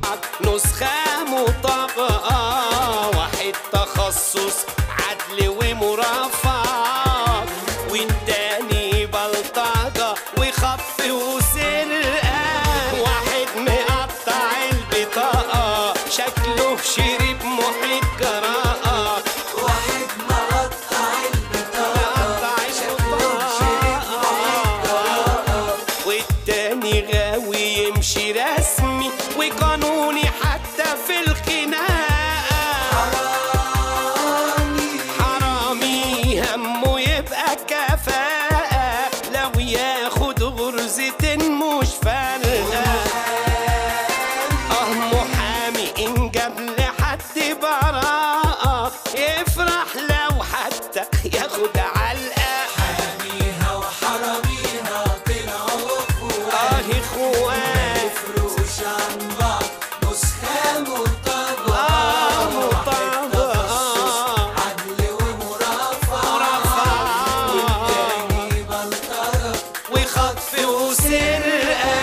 بعض نسخة مطابقة واحد تخصص عدل ومرافعة والتاني بلطجة وخطف وسرقة واحد مقطع البطاقة شكله شرب محيط جراءة واحد مقطع البطاقة شكله شرب البطاقة والتاني غاوي يمشي رسمي وقانوني حتى في الخناقة حرامي همه يبقى كفاءة لو ياخد غرزتين مش فارقة اه محامي ان جاب لحد براءة يفرح لو حتى ياخد علقة حاميها وحراميها طلعوا اخوات اه اخوان مفروش عن بعض نسخة مطابقة اه واحد تخصص مطابقة عدل ومرافعة مرافعة. والتاني بلطجة وخطف وسرقة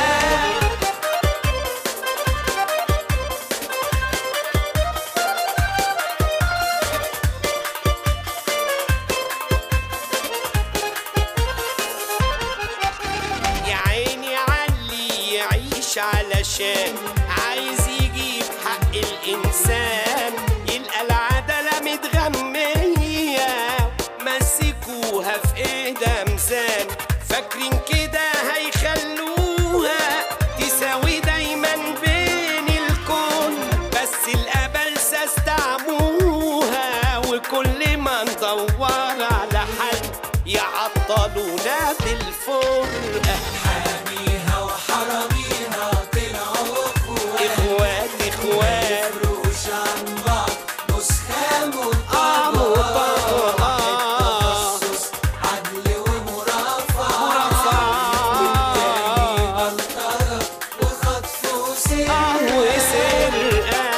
يا عيني علي يعيش علشان عايز يجيب حق الإنسان يلقى العدالة متغمية مسكوها في إيدها ميزان فاكرين كده هيخلوها تساوي دايما بين الكون بس الأبلسة استعموها وكل ما ندور على حل يعطلونا بالفرقة حاميها وحراميها طلعوا اخوات إخوات إخوات مفروش عن بعض نسخة آه مطابقة مطابقة. تخصص عدل ومرافعة مرافعة. والتاني بلطجة وخطف آه وسرقة وسرقة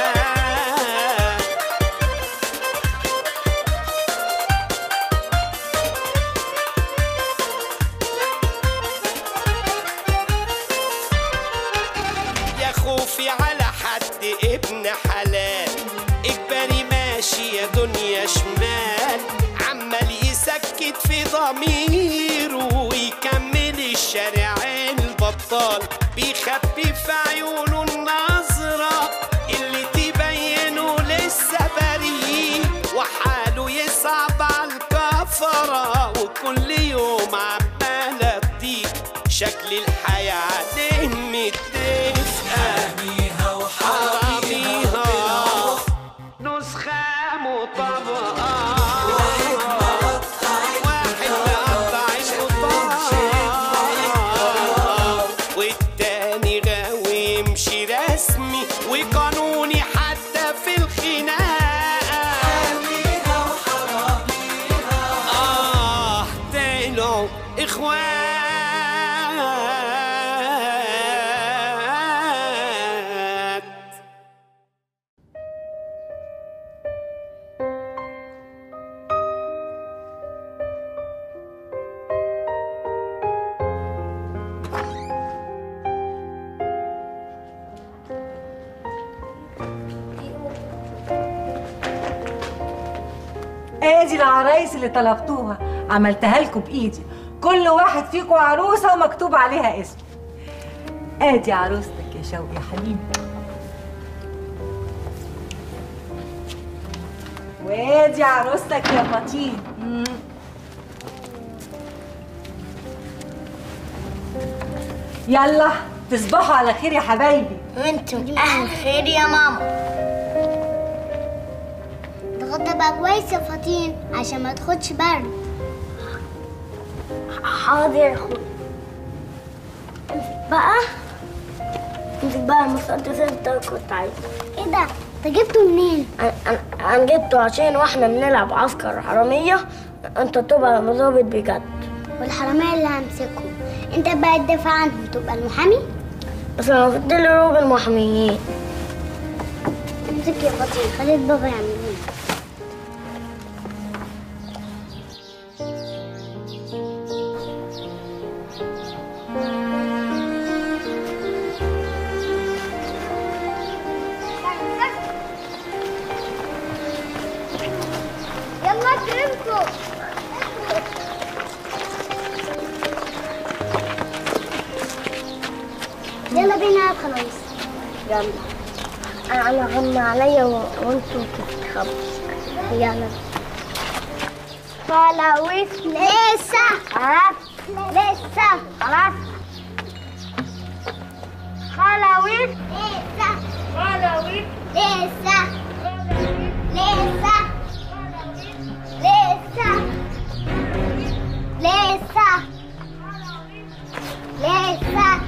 يا خوفي على حد ابن حلال اجباري ماشي يا دنيا شمال عمال يسكت في ضميره ويكمل الشارع البطال بيخبي في عيونه النظرة اللي تبينه لسه بريء وحاله يصعب على الكفرة وكل يوم عمالة تضيق شكل الحياة عليه متفقة حاميها وحراميها طلعوا حراميها نسخة مطابقة واحد مقطع واحد مقطع البطاقة والتاني غاوي يمشي رسمي وقانوني حتى في الخناقة حاميها وحراميها آه طلعوا إخوات ادي العرايس اللي طلبتوها عملتها لكم بايدي كل واحد فيكم عروسه ومكتوب عليها اسم ادي عروستك يا شوقي يا حبيبي وادي عروستك يا فطين مم. يلا تصبحوا على خير يا حبايبي وانت من اهل خير يا ماما اتغدى بقى كويس يا فطين عشان ما تاخدش برد حاضر يا اخويا امسك بقى امسك بقى المسدس انت كنت عايزه ايه ده انت جبته منين انا انا جبته عشان واحنا بنلعب عسكر حراميه انت تبقى مظابط بجد والحراميه اللي همسكهم انت بقى تدافع عنهم تبقى المحامي بس انا كنت لي روب المحاميين امسك يا فطين خليت بابا يعمل يلا بينا يا خلاص يلا انا انا غمى عليا و... وانتوا تستخبوا يلا خلاويص لسه خلاص لسه خلاص خلاويص لسه خلاويص لسه لسه لسه لسه لسه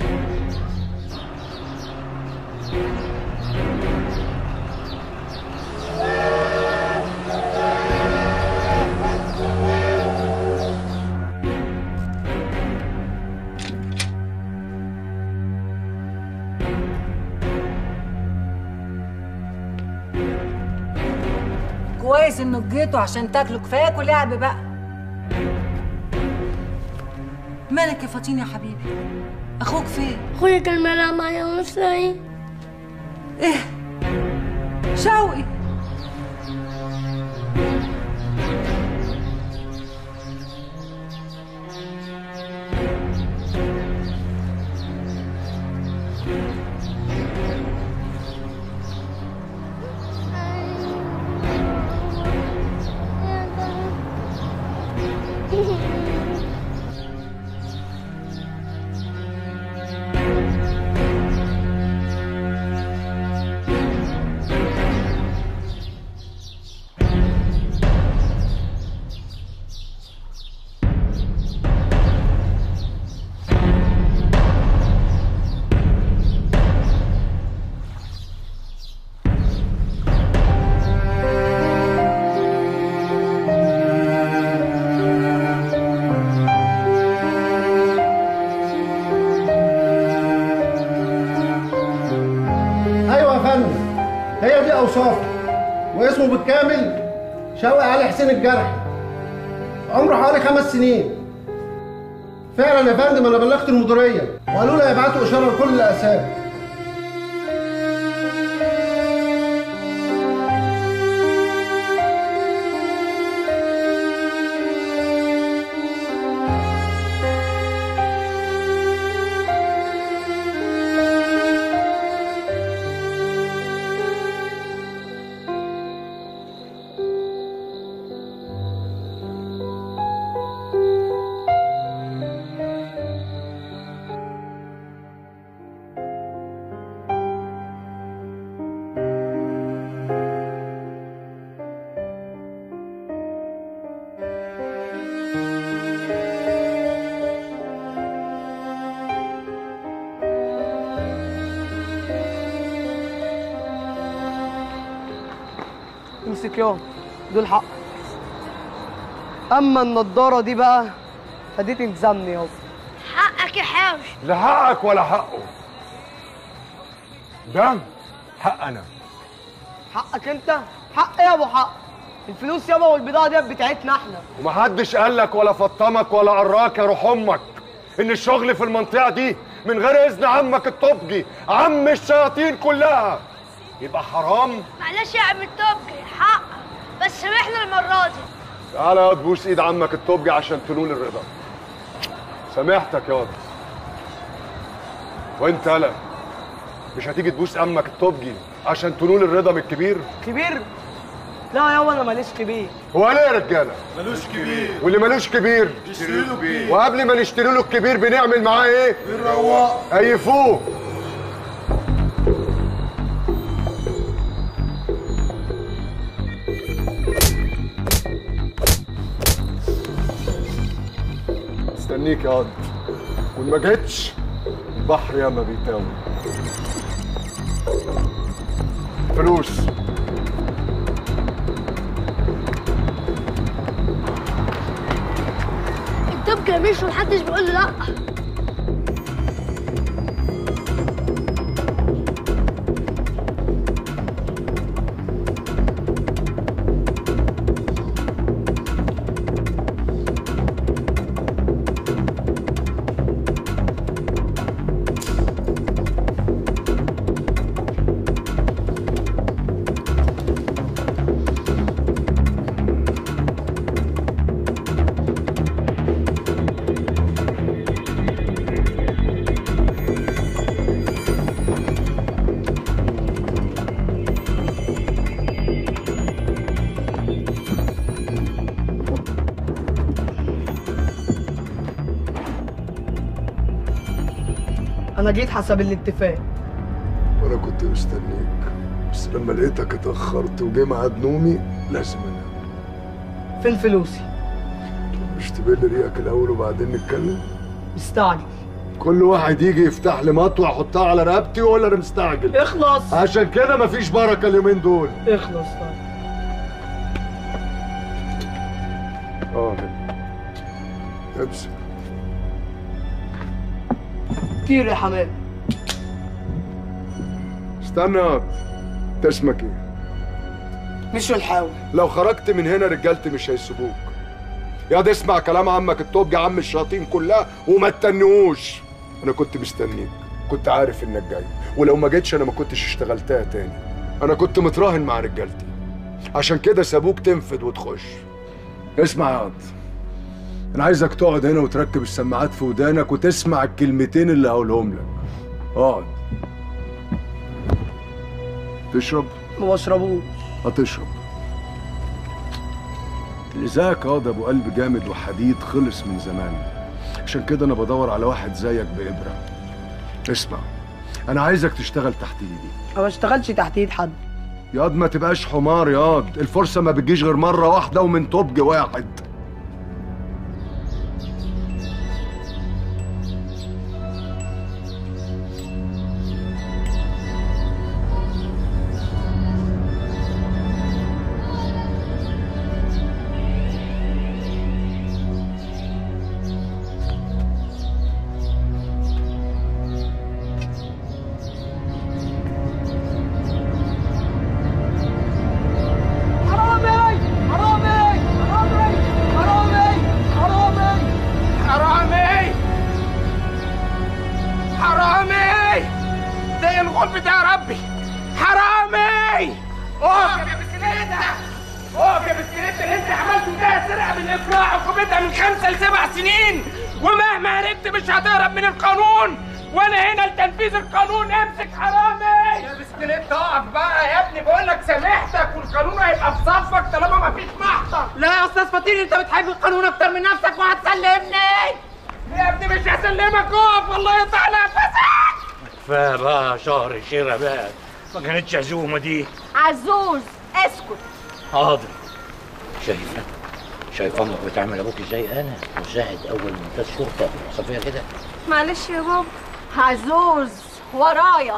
كويس انك جيتوا عشان تاكلوا كفاياكوا لعب بقى مالك يا فاطين يا حبيبي اخوك فين اخويا كان بيلعب معايا ونفسي ايه شوقي ايوه يا فندم هي دي اوصافه واسمه بالكامل شوقي علي حسين الجرحي عمره حوالي خمس سنين فعلا يا فندم انا بلغت المديريه وقالوا لي يبعتوا اشاره لكل الاقسام امسك يوم دول حق اما النضاره دي بقى فدي تلزمني يابا حقك يا حاوش لا حقك ولا حقه ده حق انا حقك انت حق يا ابو حق الفلوس يابا والبضاعه دي بتاعتنا احنا ومحدش قالك ولا فطمك ولا قراك يا روح امك ان الشغل في المنطقه دي من غير اذن عمك الطبجي عم الشياطين كلها يبقى حرام معلش يا عم التوبكي حقك بس سامحنا المره دي تعالى ياض بوس ايد عمك الطبجي عشان تنول الرضا سامحتك ياض وانت يالا مش هتيجي تبوس عمك الطبجي عشان تنول الرضا من الكبير كبير لا يابا انا ماليش كبير هو ليه يا رجاله ملوش كبير واللي ملوش كبير تشتري له كبير وقبل ما نشتري له الكبير بنعمل معاه ايه بالرواق ايفوه استنيك يا قد وان ما جيتش البحر ياما بيتاوي فلوس التوبكي مش ومحدش بيقول له لا انا جيت حسب الاتفاق وانا كنت مستنيك بس لما لقيتك اتاخرت وجه ميعاد نومي لازم انام فين فلوسي مش تبل ريقك الاول وبعدين نتكلم مستعجل كل واحد يجي يفتح لي مطوه احطها على رقبتي ولا انا مستعجل اخلص عشان كده مفيش بركه اليومين دول اخلص طيب اه امسك كتير يا حماد استنى يا انت اسمك ايه مش الحاوي لو خرجت من هنا رجالتي مش هيسيبوك ياض اسمع كلام عمك الطوب يا عم الشياطين كلها وما تتنقوش انا كنت مستنيك كنت عارف انك جاي ولو ما جيتش انا ما كنتش اشتغلتها تاني انا كنت متراهن مع رجالتي عشان كده سابوك تنفد وتخش اسمع يا عاد انا عايزك تقعد هنا وتركب السماعات في ودانك وتسمع الكلمتين اللي هقولهم لك اقعد تشرب ما بشربوش هتشرب الإزاك اه ده ابو قلب جامد وحديد خلص من زمان عشان كده انا بدور على واحد زيك بإبرة اسمع انا عايزك تشتغل تحت ايدي ما بشتغلش تحت ايد حد ياض ما تبقاش حمار ياض الفرصة ما بتجيش غير مرة واحدة ومن طبج واحد حرامي حرامي حرامي حرامي حرامي حرامي حرامي زي الغول بتاع ربي حرامي اقف يا بسكليتة اقف يا بسكليتة اللي انت عملته ده سرقة بالإفراع عقوبتها من خمسة لسبع سنين ومهما هربت مش هتهرب من القانون وانا هنا لتنفيذ القانون امسك حرامي يا بسكليتة اقف بقى يا ابني بقول لك سامحتك والقانون هيبقى في صفك طالما مفيش محضر لا يا استاذ فطير انت بتحب القانون اكتر من نفسك وهتسلمني يا ابني مش هسلمك اقف والله يقطع نفسك كفايه بقى شهر شيرة بقى ما كانتش عزومه دي عزوز اسكت حاضر شايفه شايفه امك بتعمل ابوك ازاي انا مساعد اول ممتاز شرطه صفيه كده معلش يا بابا عزوز ورايا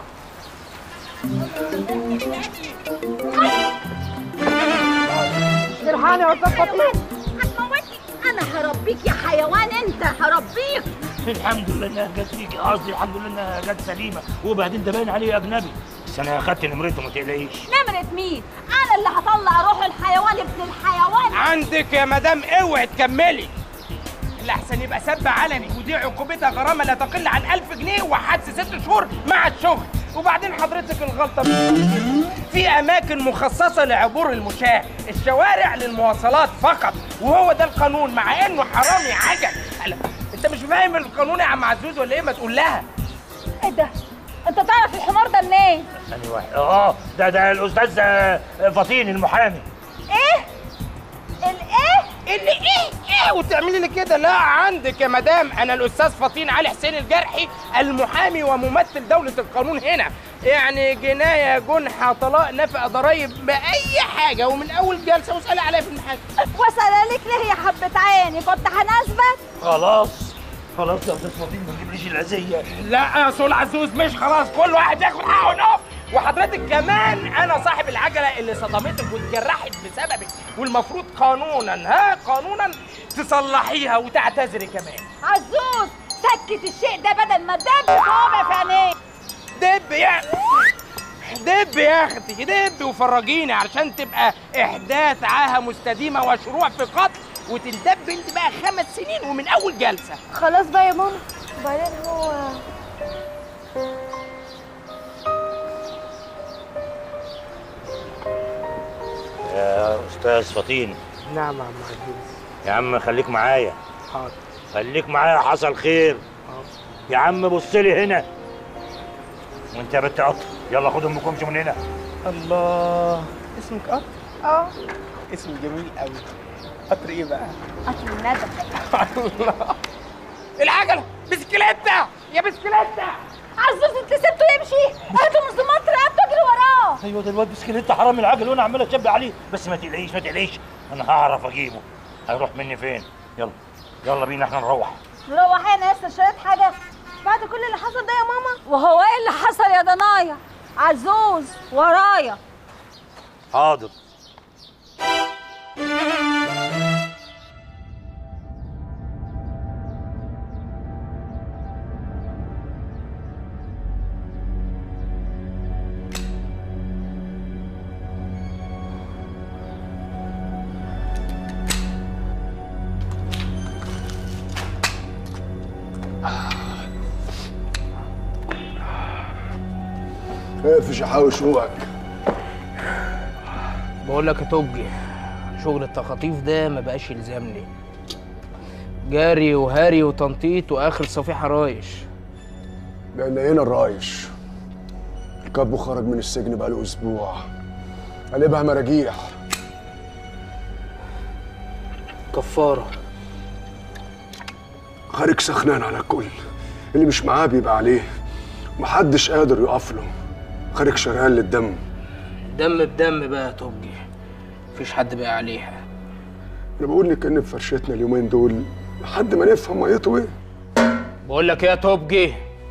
الحقني يا استاذ فطير هتموتني انا هربيك يا حيوان انت هربيك الحمد لله انها جت فيك قصدي الحمد لله انها جت سليمه وبعدين ده باين عليه اجنبي بس انا اخدت نمرته ما تقلقيش نمرة مين انا اللي هطلع روح الحيوان ابن الحيوان عندك يا مدام اوعي تكملي اللي احسن يبقى سب علني ودي عقوبتها غرامه لا تقل عن 1000 جنيه وحبس ست شهور مع الشغل وبعدين حضرتك الغلطه مش في اماكن مخصصه لعبور المشاة الشوارع للمواصلات فقط وهو ده القانون مع انه حرامي عجل هلا، انت مش فاهم القانون يا عم عزوز ولا ايه ما تقول لها ايه ده انت تعرف الحمار ده منين ثاني واحد اه ده ده الاستاذ آه، فطين المحامي ايه الايه اللي ايه ايه وتعملي لي كده لا عندك يا مدام انا الاستاذ فطين علي حسين الجرحي المحامي وممثل دوله القانون هنا يعني جنايه جنحه طلاق نفقه ضرايب باي حاجه ومن اول جلسه واسالي عليا في المحاكم وسألك ليه يا حبة عيني كنت هناسبك خلاص خلاص يا استاذ فطين ما تجيبليش العزيه لا يا سول عزوز مش خلاص كل واحد ياخد حقه نقف وحضرتك كمان انا صاحب العجله اللي صدمتك واتجرحت بسببك والمفروض قانونا ها قانونا تصلحيها وتعتذري كمان عزوز سكت الشيء ده بدل ما تدب صوابع في عينيك دب يا دب يا اختي دب وفرجيني علشان تبقى احداث عاهه مستديمه وشروع في قتل وتندب انت بقى خمس سنين ومن اول جلسه خلاص بقى يا ماما وبعدين هو يا استاذ فطين نعم يا عم عزوز يا عم خليك معايا حاضر خليك معايا حصل خير يا عم بص لي هنا وانت يا بنت قطر يلا خد امكم امشوا من هنا الله اسمك قطر اه اسم جميل قوي قطر ايه بقى قتل الندى الله العجله بسكليتة يا بسكليتة عزوز انت سبته يمشي هاتوا منظمات رقبته اجري وراه ايوه ده الواد مسكين انت حرام العجل وانا عمال اتشبع عليه بس ما تقلقيش ما تقلقيش انا هعرف اجيبه هيروح مني فين يلا يلا بينا احنا نروح نروح يا ناس شريت حاجه بعد كل اللي حصل ده يا ماما وهو ايه اللي حصل يا ضنايا عزوز ورايا حاضر اقفش يا حاوي شوقك بقول لك يا توجي شغل التخاطيف ده ما بقاش يلزمني جاري وهاري وتنطيط واخر صفيحه رايش لان هنا الرايش الكابو خرج من السجن بقاله اسبوع قلبها مراجيح كفاره خارج سخنان على الكل اللي مش معاه بيبقى عليه محدش قادر يقف له خارج شرقان للدم دم بدم بقى يا توجي مفيش حد بقى عليها انا بقول لك ان في فرشتنا اليومين دول لحد ما نفهم ميته ايه بقول لك ايه يا توبجي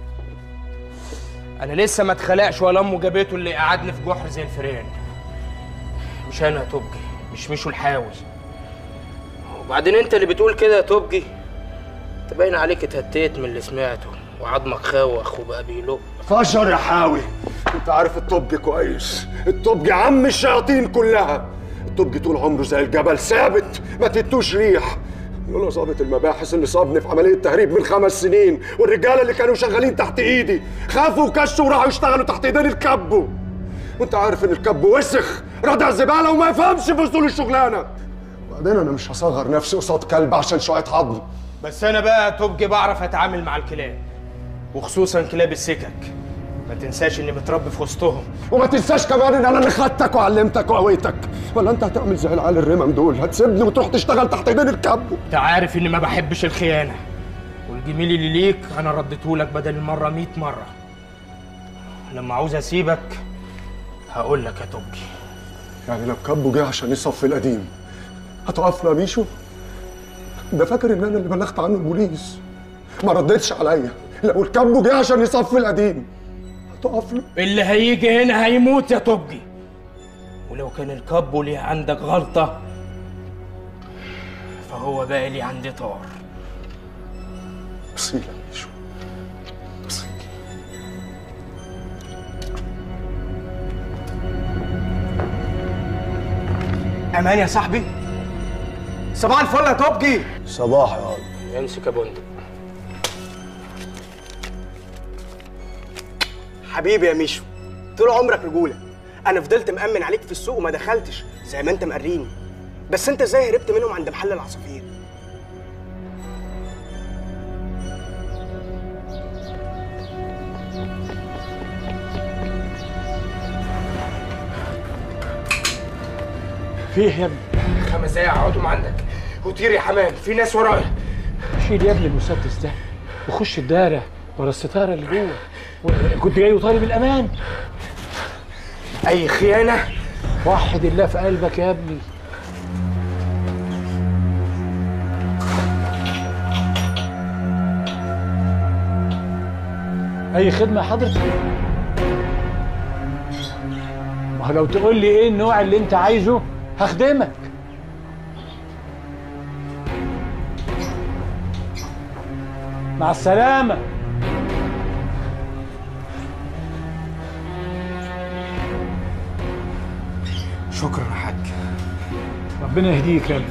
انا لسه ما اتخلقش ولا امه جابته اللي قعدني في جحر زي الفيران مش انا يا توبجي مش مشو الحاوي وبعدين انت اللي بتقول كده يا توبجي انت باين عليك اتهتيت من اللي سمعته وعظمك خاوخ وبقى بيلق فشر يا حاوي انت عارف الطبج كويس الطبج عم الشياطين كلها الطبج طول عمره زي الجبل ثابت ما تدوش ريح لولا ظابط المباحث اللي صابني في عمليه تهريب من خمس سنين والرجاله اللي كانوا شغالين تحت ايدي خافوا وكشوا وراحوا يشتغلوا تحت ايدين الكبو وانت عارف ان الكبو وسخ ردع زباله وما يفهمش في اصول الشغلانه بعدين انا مش هصغر نفسي قصاد كلب عشان شويه عظم بس انا بقى يا توبجي بعرف اتعامل مع الكلاب وخصوصا كلاب السكك ما تنساش اني متربي في وسطهم وما تنساش كمان ان انا اللي خدتك وعلمتك وقويتك ولا انت هتعمل زي العيال الرمم دول هتسيبني وتروح تشتغل تحت ايدين الكبو انت عارف اني ما بحبش الخيانه والجميل اللي ليك انا رديته لك بدل المره 100 مره لما عاوز اسيبك هقول لك يا توبجي يعني لو كبو جه عشان يصفي القديم هتقف له يا ميشو ده فاكر ان انا اللي بلغت عنه البوليس ما ردتش عليا لو الكبو جه عشان يصفي القديم هتقف له اللي هيجي هنا هيموت يا توبجي ولو كان الكابو ليه عندك غلطة فهو بقى لي عندي طار بصيلة يا ميشو بصيلة امان يا صاحبي صباح الفل يا توبجي صباح يا قاضي امسك يا بندق حبيبي يا ميشو طول عمرك رجوله انا فضلت مأمن عليك في السوق وما دخلتش زي ما انت مقريني بس انت ازاي هربت منهم عند محل العصافير فيه يا ابني خمس دقايق اقعدهم عندك وطير يا حمام في ناس ورايا شيل يا ابني المسدس ده وخش الدارة ورا الستارة اللي جوه و- كنت جاي وطالب الأمان اي خيانة وحد الله في قلبك يا ابني أي خدمة يا حضرتك ما هو لو تقول لي إيه النوع اللي أنت عايزه هخدمك مع السلامة شكرا يا حاج ربنا يهديك يا ابني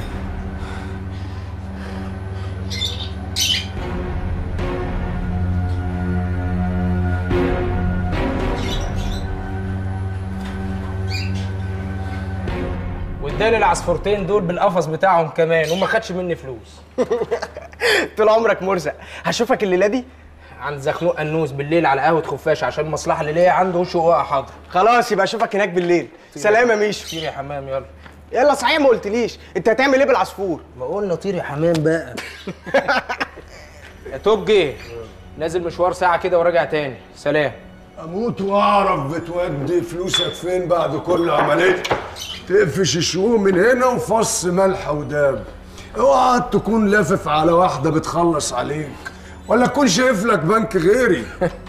واداني العصفورتين دول بالقفص بتاعهم كمان وما خدش مني فلوس طول عمرك مرزق هشوفك الليله دي عند زخنوق انوس بالليل على قهوه خفاش عشان المصلحه اللي ليا عنده شقوق حاضر خلاص يبقى اشوفك هناك بالليل سلام يا ميشو طير يا حمام يلا يلا صحيح ما قلتليش انت هتعمل ايه بالعصفور ما قلنا طير يا حمام بقى يا توبجي نازل مشوار ساعه كده وراجع تاني سلام اموت واعرف بتودي فلوسك فين بعد كل عمليه تقفش الشؤون من هنا وفص ملح وداب اوعى تكون لافف على واحده بتخلص عليك ولا تكون شايف لك بنك غيري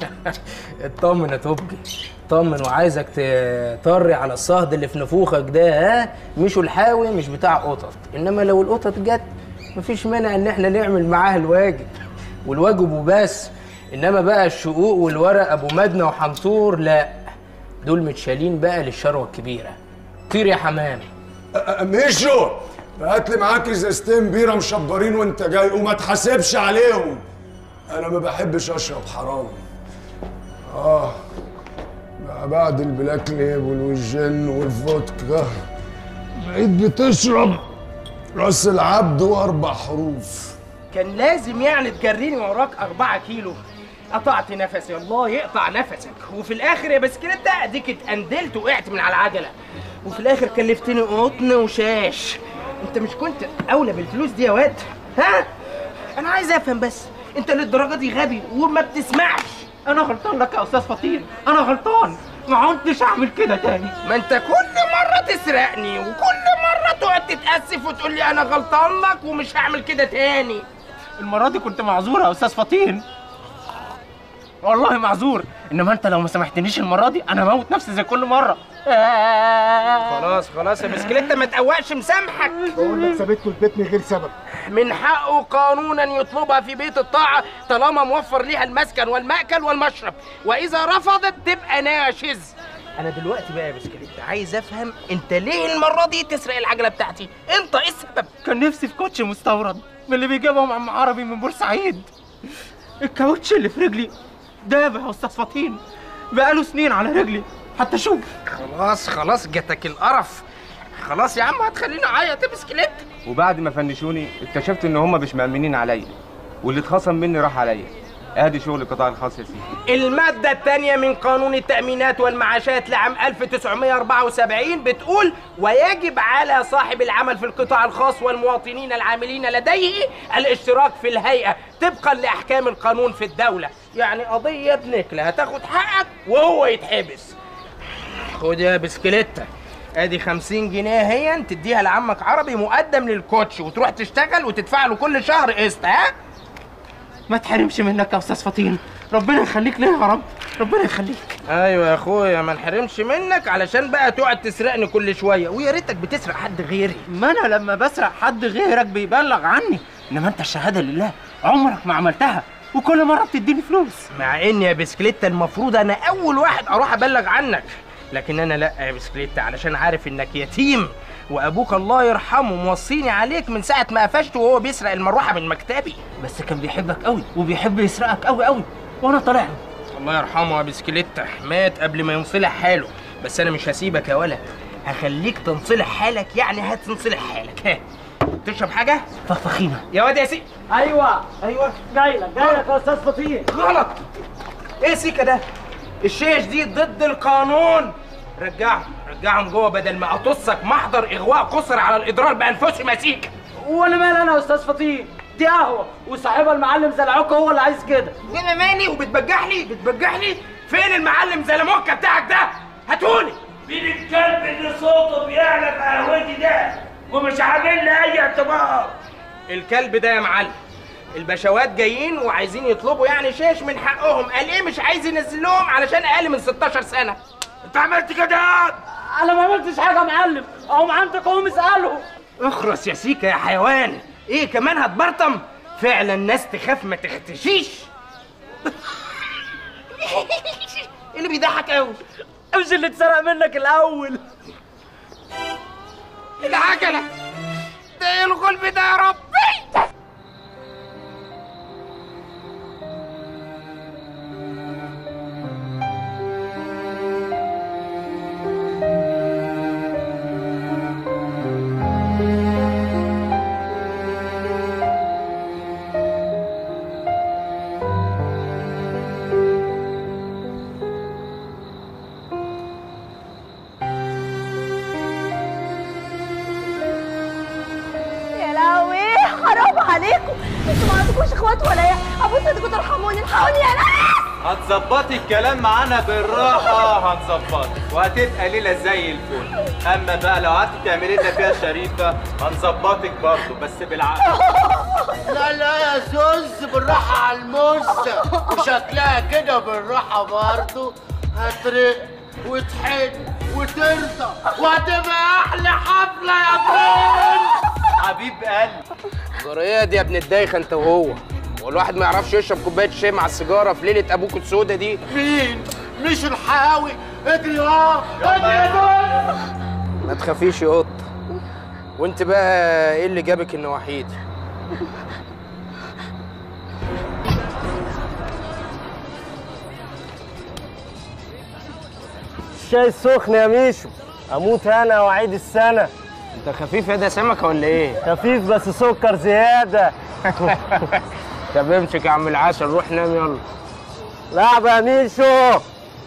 اطمن يا توبجي اطمن وعايزك تطري على الصهد اللي في نفوخك ده ها مش الحاوي مش بتاع قطط انما لو القطط جت مفيش مانع ان احنا نعمل معاها الواجب والواجب وبس انما بقى الشقوق والورق ابو مدنى وحنطور لا دول متشالين بقى للشروه الكبيره طير يا حمام مشوا هات لي معاك ازازتين بيره مشبرين وانت جاي وما تحاسبش عليهم انا ما بحبش اشرب حرام اه بقى بعد البلاك ليبل والجن والفودكا بقيت بتشرب راس العبد واربع حروف كان لازم يعني تجريني وراك أربعة كيلو قطعت نفسي الله يقطع نفسك وفي الآخر يا بسكليتة أديك اتقندلت وقعت من على العجلة وفي الآخر كلفتني قطن وشاش أنت مش كنت أولى بالفلوس دي يا واد ها؟ أنا عايز أفهم بس أنت للدرجة دي غبي وما بتسمعش انا غلطان لك يا استاذ فطين انا غلطان ما عدتش اعمل كده تاني ما انت كل مرة تسرقني وكل مرة تقعد تتأسف وتقول لي أنا غلطان لك ومش هعمل كده تاني المره دي كنت معذور يا استاذ فطين والله معذور انما انت لو ما سامحتنيش المره دي انا موت نفسي زي كل مره خلاص خلاص يا بسكليتة ما تقوقش مسامحك بقول لك سابتكم البيت من غير سبب من حقه قانونا يطلبها في بيت الطاعة طالما موفر ليها المسكن والمأكل والمشرب وإذا رفضت تبقى ناشز أنا دلوقتي بقى يا بسكليتة عايز أفهم أنت ليه المرة دي تسرق العجلة بتاعتي؟ أنت إيه السبب؟ كان نفسي في كوتش مستورد من اللي بيجيبهم عم عربي من بورسعيد الكاوتش اللي في رجلي دابه يا استاذ فطين بقاله سنين على رجلي حتى شوف خلاص خلاص جاتك القرف خلاص يا عم هتخليني أعيط يا بسكليتة وبعد ما فنشوني اكتشفت ان هم مش مأمنين عليا واللي اتخصم مني راح عليا ادي شغل القطاع الخاص يا سيدي المادة الثانية من قانون التأمينات والمعاشات لعام 1974 بتقول ويجب على صاحب العمل في القطاع الخاص والمواطنين العاملين لديه الاشتراك في الهيئة طبقا لأحكام القانون في الدولة يعني قضية بنكلة هتاخد حقك وهو يتحبس خد يا بسكليتة ادي 50 جنيه هي تديها لعمك عربي مقدم للكوتش وتروح تشتغل وتدفع له كل شهر قسط ها ما تحرمش منك يا استاذ فطين ربنا يخليك لنا يا رب ربنا يخليك ايوه يا اخويا ما نحرمش منك علشان بقى تقعد تسرقني كل شويه ويا ريتك بتسرق حد غيري ما انا لما بسرق حد غيرك بيبلغ عني انما انت الشهاده لله عمرك ما عملتها وكل مره بتديني فلوس مع ان يا بسكليتة المفروض انا اول واحد اروح ابلغ عنك لكن انا لا يا بسكليتة علشان عارف انك يتيم وابوك الله يرحمه موصيني عليك من ساعه ما قفشته وهو بيسرق المروحه من مكتبي بس كان بيحبك قوي وبيحب يسرقك قوي قوي وانا طالع له الله يرحمه يا بسكليتة مات قبل ما ينصلح حاله بس انا مش هسيبك يا ولد هخليك تنصلح حالك يعني هتنصلح حالك ها تشرب حاجه فخفخينه يا واد يا سي ايوه ايوه جاي لك جاي لك يا استاذ فطين غلط ايه سيكا ده الشيش دي ضد القانون رجعهم رجعهم جوه بدل ما اطصك محضر اغواء قصر على الاضرار بانفسهم يا سيكا وانا مالي انا يا استاذ فطين دي قهوه وصاحبها المعلم زلعوكه هو اللي عايز كده انا مالي وبتبجح لي بتبجح لي فين المعلم زلموكه بتاعك ده هاتولي مين الكلب اللي صوته بيعلى في قهوتي ده ومش عامل لي اي اعتبار الكلب ده يا معلم البشوات جايين وعايزين يطلبوا يعني شيش من حقهم قال ايه مش عايز ينزل لهم علشان اقل من 16 سنه انت عملت كده انا ما عملتش حاجه يا معلم اقوم عندك اقوم اساله اخرس يا سيكا يا حيوان ايه كمان هتبرطم فعلا ناس تخاف ما تختشيش ايه اللي بيضحك قوي مش اللي اتسرق منك الاول العجله ده ايه الغلب ده يا ربي يا لهوي انتوا ما عندكوش اخوات ولا ايه ابوس ايدكم ترحموني الحقوني يا ناس هتظبطي الكلام معانا بالراحة هنظبطك وهتبقى ليلة زي الفل أما بقى لو قعدتي تعملي لنا فيها شريفة هنظبطك برضه بس بالعقل لا لا يا زوز بالراحة على الموزة وشكلها كده بالراحة برضه هترق وتحن وترضى وهتبقى أحلى حفلة يا برنس حبيب قلبي جريه دي يا ابن الدايخه انت وهو والواحد ما يعرفش يشرب كوبايه شاي مع السيجاره في ليله ابوك السودا دي مين؟ مش الحاوي اجري اه اجري يا زوز ما تخافيش يا قط وانت بقى ايه اللي جابك النواحيدي الشاي السخن يا ميشو اموت انا واعيد السنه انت خفيف يا ده سمكه ولا ايه خفيف بس سكر زياده طب امسك يا عم العسل روح نام يلا لعبه يا ميشو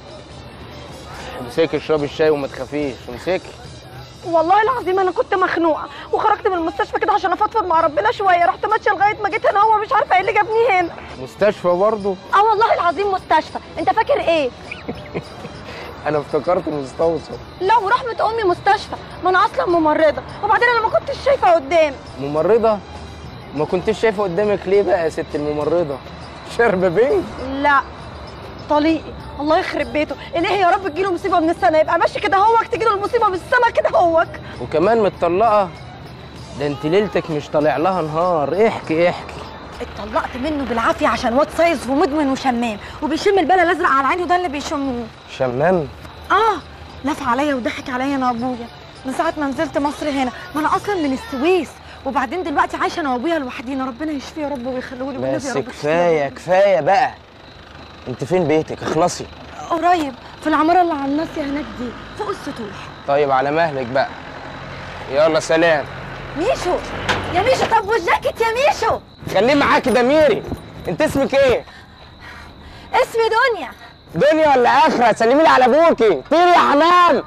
امسكي اشربي الشاي وما تخافيش امسكي والله العظيم انا كنت مخنوقه وخرجت من المستشفى كده عشان افضفض مع ربنا شويه رحت ماشيه لغايه ما جيت هنا هو مش عارفه ايه اللي جابني هنا مستشفى برضه اه والله العظيم مستشفى انت فاكر ايه انا افتكرت مستوصف لا ورحمه امي مستشفى ما انا اصلا ممرضه وبعدين انا ما كنتش شايفه قدامي ممرضه ما كنتش شايفه قدامك ليه بقى يا ست الممرضه شرب بينج لا طليقي الله يخرب بيته الايه يا رب تجيله مصيبه من السنه يبقى ماشي كده هوك تجيله المصيبه من السنه كده هوك وكمان متطلقه ده انت ليلتك مش طالع لها نهار احكي احكي اتطلقت منه بالعافيه عشان واد سايز ومدمن وشمام وبيشم البلا الازرق على عينه ده اللي بيشموه شمام اه لف عليا وضحك عليا انا وابويا من ساعه ما نزلت مصر هنا ما انا اصلا من السويس وبعدين دلوقتي عايشه انا وابويا لوحدينا ربنا يشفيه يا رب ويخليه لي والنبي بس يا رب كفايه كفايه بقى انت فين بيتك اخلصي قريب في العماره اللي على الناصيه هناك دي فوق السطوح طيب على مهلك بقى يلا سلام ميشو يا ميشو طب والجاكيت يا ميشو خليه معاكي ضميري انت اسمك ايه اسمي دنيا دنيا ولا اخره سلمي لي على ابوكي طير يا حمام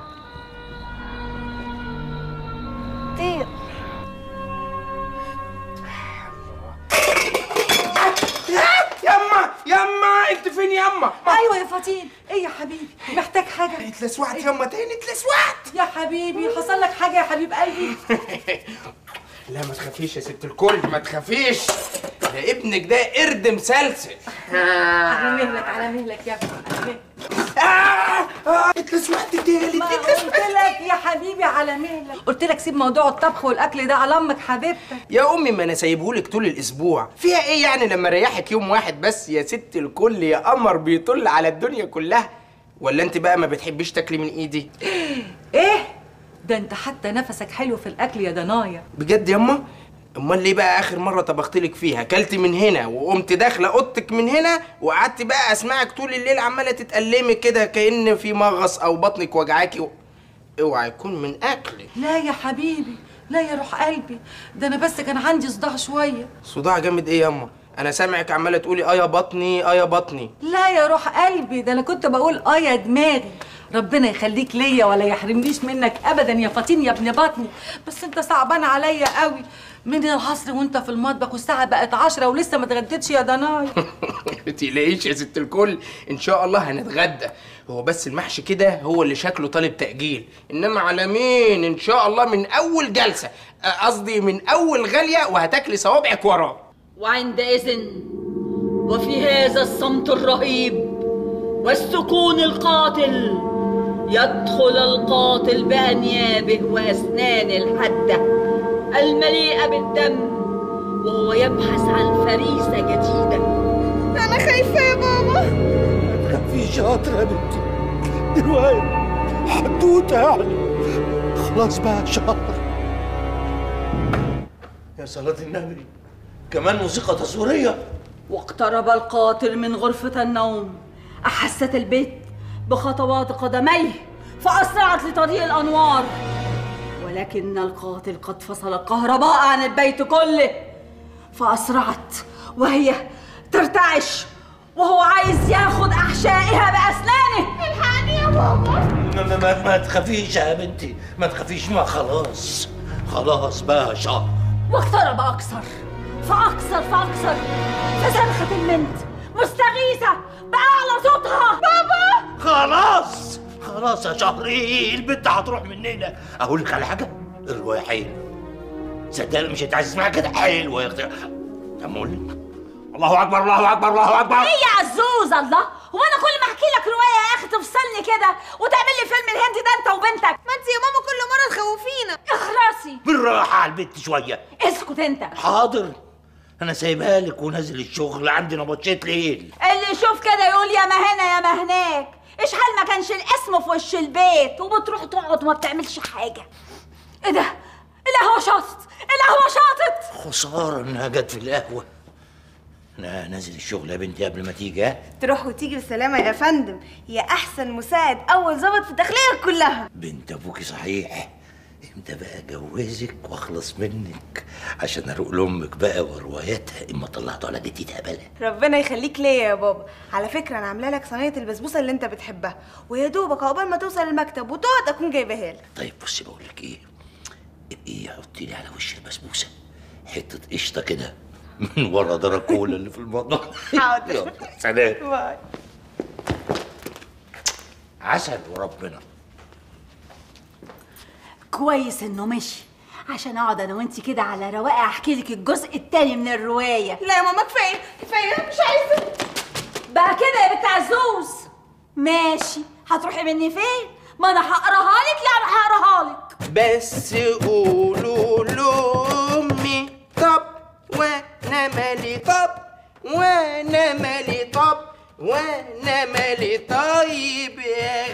طير يما يما انت فين يما ايوه يا فطين ايه يا حبيبي محتاج حاجه اتلسوعت يما تاني اتلسوعت يا حبيبي حصل لك حاجه يا حبيب قلبي لا ما تخافيش يا ست الكل ما تخافيش ده ابنك ده قرد مسلسل على مهلك على مهلك يا ابني على مهلك اتلسوعت تاني ما قلت لك يا حبيبي على مهلك قلت لك سيب موضوع الطبخ والاكل ده على امك حبيبتك يا امي ما انا سايبهولك طول الاسبوع فيها ايه يعني لما اريحك يوم واحد بس يا ست الكل يا قمر بيطل على الدنيا كلها ولا انت بقى ما بتحبيش تاكلي من ايدي ايه ده انت حتى نفسك حلو في الاكل يا دنايا بجد ياما امال ليه بقى اخر مره طبختلك فيها كلت من هنا وقمت داخله اوضتك من هنا وقعدت بقى اسمعك طول الليل عماله تتألمي كده كأن في مغص او بطنك وجعاكي و... اوعى يكون من اكلك لا يا حبيبي لا يا روح قلبي ده انا بس كان عندي صداع شويه صداع جامد ايه ياما انا سامعك عماله تقولي اه يا بطني اه يا بطني لا يا روح قلبي ده انا كنت بقول اه يا دماغي ربنا يخليك ليا ولا يحرمنيش منك ابدا يا فطين يا ابن بطني بس انت صعبان عليا قوي من العصر وانت في المطبخ والساعه بقت عشرة ولسه ما اتغديتش يا دناي ما تقلقيش يا ست الكل ان شاء الله هنتغدى هو بس المحشي كده هو اللي شكله طالب تأجيل انما على مين ان شاء الله من اول جلسه آه، قصدي من اول غاليه وهتاكلي صوابعك وراه وعندئذ وفي هذا الصمت الرهيب والسكون القاتل يدخل القاتل بأنيابه وأسنانه الحادة المليئة بالدم وهو يبحث عن فريسة جديدة انا خايفه يا ماما مفيش شاطر يا بنتي دلوقتي حدوته يعني خلاص بقى شهر يا صلاة النبي كمان موسيقى تصويرية واقترب القاتل من غرفة النوم أحست البيت بخطوات قدميه فأسرعت لطريق الأنوار ولكن القاتل قد فصل الكهرباء عن البيت كله فأسرعت وهي ترتعش وهو عايز ياخد أحشائها بأسنانه الحقني يا بابا ما, ما, ما, ما تخافيش يا بنتي ما تخافيش ما خلاص خلاص بقى شهر واقترب أكثر فأكثر فأكثر فصرخت البنت مستغيثة بأعلى صوتها بابا خلاص خلاص يا شهري البنت هتروح مننا اقول لك على حاجه الروايه حلوه صدقني مش هتعايز تسمعها كده حلوه يا اختي طب اقول لك الله اكبر الله اكبر الله اكبر ايه يا عزوز الله هو انا كل ما احكي لك روايه يا اخي تفصلني كده وتعمل لي فيلم الهندي ده انت وبنتك ما انت يا ماما كل مره تخوفينا اخرسي بالراحه على البنت شويه اسكت انت حاضر انا سايبها لك ونازل الشغل عندي نبطشات ليل اللي يشوف كده يقول يا ما هنا يا ما هناك ايش حال ما كانش الاسم في وش البيت وبتروح تقعد وما بتعملش حاجه ايه ده القهوه شاطت القهوه شاطت خساره انها جت في القهوه انا نازل الشغل يا بنتي قبل ما تيجي ها تروح وتيجي بالسلامة يا فندم يا أحسن مساعد أول ظابط في الداخلية كلها بنت ابوكي صحيح امتى بقى اجوزك واخلص منك عشان اروق لامك بقى ورواياتها اما طلعتوا على ديتي تهبله ربنا يخليك ليا يا بابا على فكرة أنا عاملة لك صينية البسبوسة اللي أنت بتحبها ويا دوبك عقبال ما توصل المكتب وتقعد أكون جايباها لك طيب بصي بقول لك ايه ابقي حطي لي على وش البسبوسه حته قشطه كده من ورا دراكولا اللي في المطبخ حاضر يلا، سلام باي عسل وربنا كويس انه مشي عشان اقعد انا وانتي كده على رواقه احكي لك الجزء التاني من الروايه لا يا ماما كفاية كفاية مش عايزة بقى كده يا بنت عزوز ماشي هتروحي مني فين ما انا هقراها لك يعني هقراها لك بس قولوا لأمي طب وانا مالي طب وانا مالي طب وانا مالي طيب يا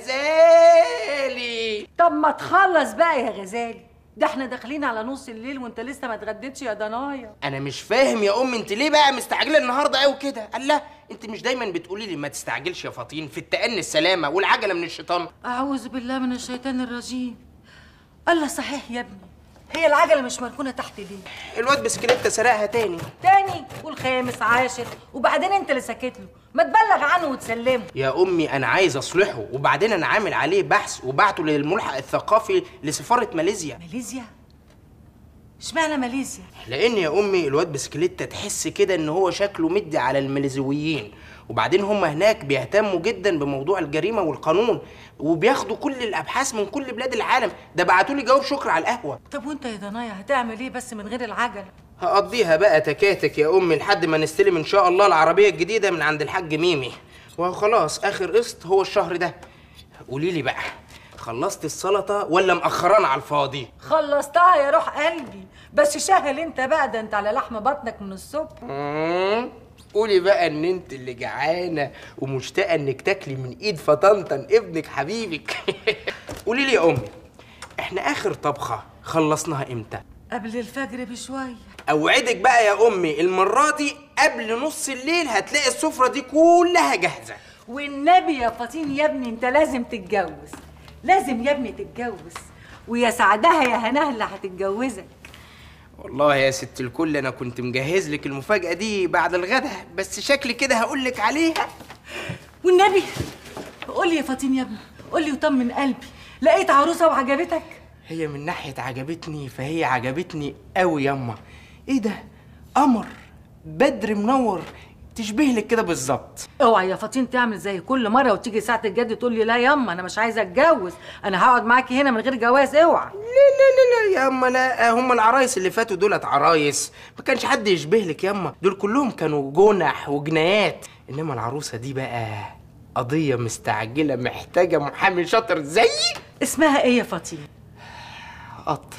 غزالي طب ما تخلص بقى يا غزالي ده احنا داخلين على نص الليل وانت لسه ما اتغديتش يا ضنايا انا مش فاهم يا ام انت ليه بقى مستعجله النهارده قوي كده الله انت مش دايما بتقولي لي ما تستعجلش يا فطين في التأني السلامه والعجله من الشيطان اعوذ بالله من الشيطان الرجيم الله صحيح يا ابني هي العجله مش مركونه تحت ليه الواد بسكليتة سرقها تاني تاني والخامس عاشر وبعدين انت اللي ساكت له ما تبلغ عنه وتسلمه يا امي انا عايز اصلحه وبعدين انا عامل عليه بحث وبعته للملحق الثقافي لسفاره ماليزيا ماليزيا اشمعنى ماليزيا لان يا امي الواد بسكليتة تحس كده ان هو شكله مدي على الماليزيويين وبعدين هم هناك بيهتموا جدا بموضوع الجريمه والقانون وبياخدوا كل الابحاث من كل بلاد العالم ده بعتوا لي جواب شكر على القهوه طب وانت يا ضنايا هتعمل ايه بس من غير العجله هقضيها بقى تكاتك يا امي لحد ما نستلم ان شاء الله العربيه الجديده من عند الحاج ميمي وخلاص اخر قسط هو الشهر ده قولي لي بقى خلصت السلطه ولا مأخرانا على الفاضي خلصتها يا روح قلبي بس شغل انت بقى ده انت على لحم بطنك من الصبح مم. قولي بقى ان انت اللي جعانه ومشتاقه انك تاكلي من ايد فطنطن ابنك حبيبك قولي لي يا امي احنا اخر طبخه خلصناها امتى قبل الفجر بشويه اوعدك بقى يا امي المره دي قبل نص الليل هتلاقي السفره دي كلها جاهزه والنبي يا فطين يا ابني انت لازم تتجوز لازم يا ابني تتجوز ويا سعدها يا هناها اللي هتتجوزك والله يا ست الكل انا كنت مجهز لك المفاجاه دي بعد الغدا بس شكلي كده هقول لك عليها والنبي قول لي يا فطين يا ابني قول لي وطمن قلبي لقيت عروسه وعجبتك هي من ناحيه عجبتني فهي عجبتني قوي ياما ايه ده قمر بدر منور تشبه لك كده بالظبط اوعى يا فطين تعمل زي كل مره وتيجي ساعه الجد تقول لي لا ياما انا مش عايزه اتجوز انا هقعد معاكي هنا من غير جواز اوعى لا لا لا لا ياما لا هم العرايس اللي فاتوا دولت عرايس ما كانش حد يشبه لك ياما دول كلهم كانوا جنح وجنايات انما العروسه دي بقى قضيه مستعجله محتاجه محامي شاطر زيي اسمها ايه يا فطين قطر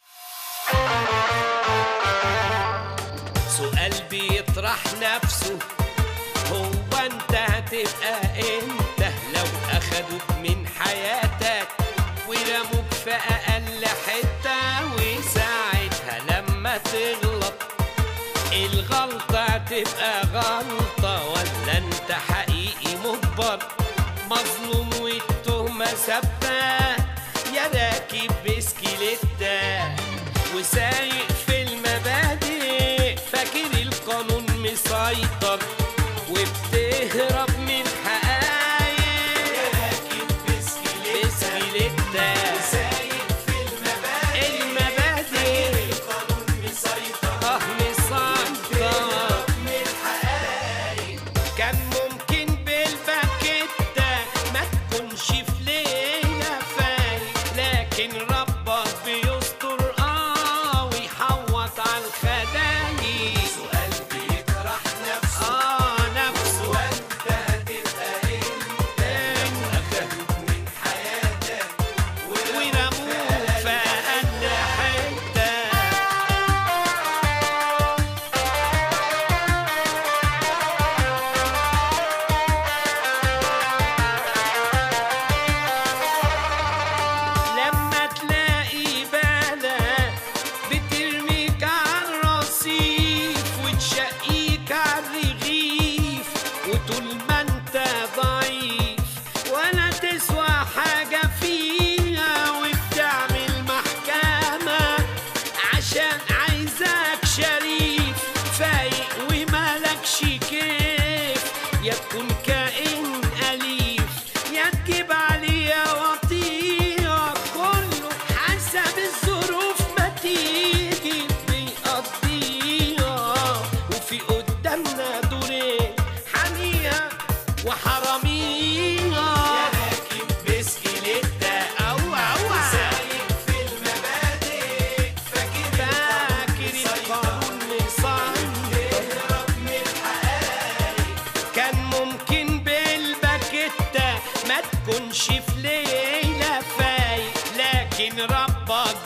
سؤال بيطرح نفسه هو انت هتبقى انت لو اخدوك من حياتك ورموك في اقل حتة وساعتها لما تغلط الغلطة تبقى غلطة ولا انت حقيقي مجبر مظلوم والتهمة ثابتة يا راكب بسكيليتة وسايق في المبادئ فاكر القانون مسيطر وبتهرب من حقايق يا راكب بسكيليتة وسايق في المبادئ المبادئ القانون مسيطر اه مسيطر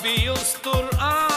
ربي يستر اه